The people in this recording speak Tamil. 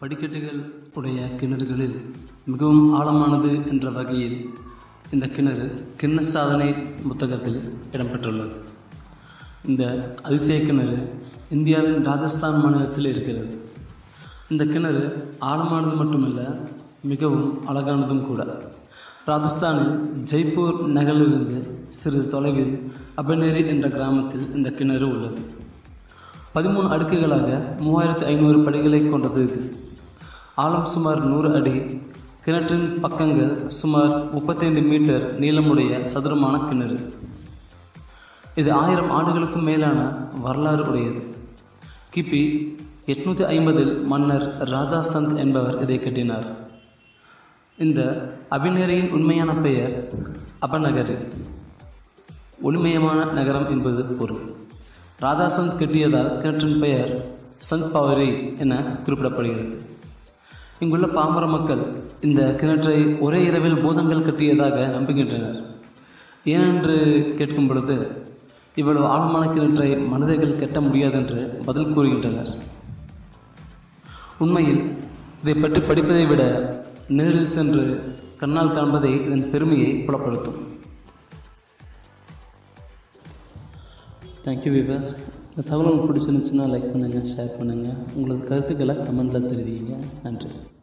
படிக்கட்டுகள் உடைய கிணறுகளில் மிகவும் ஆழமானது என்ற வகையில் இந்த கிணறு கிண்ண சாதனை புத்தகத்தில் இடம்பெற்றுள்ளது இந்த அதிசய கிணறு இந்தியாவின் ராஜஸ்தான் மாநிலத்தில் இருக்கிறது இந்த கிணறு ஆழமானது மட்டுமல்ல மிகவும் அழகானதும் கூட ராஜஸ்தானில் ஜெய்ப்பூர் நகரிலிருந்து சிறிது தொலைவில் அபனேரி என்ற கிராமத்தில் இந்த கிணறு உள்ளது பதிமூணு அடுக்குகளாக மூவாயிரத்து ஐநூறு படிகளை கொண்டது இது ஆழம் சுமார் நூறு அடி கிணற்றின் பக்கங்கள் சுமார் முப்பத்தைந்து மீட்டர் நீளமுடைய சதுரமான கிணறு இது ஆயிரம் ஆண்டுகளுக்கும் மேலான வரலாறு உடையது கிபி எட்நூற்றி ஐம்பதில் மன்னர் ராஜா சந்த் என்பவர் இதை கட்டினார் இந்த அபிநேரியின் உண்மையான பெயர் அபநகரி ஒளிமயமான நகரம் என்பது பொருள் ராஜா சந்த் கட்டியதால் கிணற்றின் பெயர் சந்த் பவரி என குறிப்பிடப்படுகிறது இங்குள்ள பாமர மக்கள் இந்த கிணற்றை ஒரே இரவில் பூதங்கள் கட்டியதாக நம்புகின்றனர் ஏனென்று கேட்கும் பொழுது இவ்வளவு ஆழமான கிணற்றை மனிதர்கள் கட்ட முடியாதென்று பதில் கூறுகின்றனர் உண்மையில் இதை பற்றி படிப்பதை விட நேரில் சென்று கண்ணால் காண்பதே இதன் பெருமையை புலப்படுத்தும் தேங்க்யூ விவாஸ் இந்த தகவல் உங்களுக்கு பிடிச்சிருந்துச்சுன்னா லைக் பண்ணுங்கள் ஷேர் பண்ணுங்கள் உங்களது கருத்துக்களை கமெண்டில் தெரிவிங்க நன்றி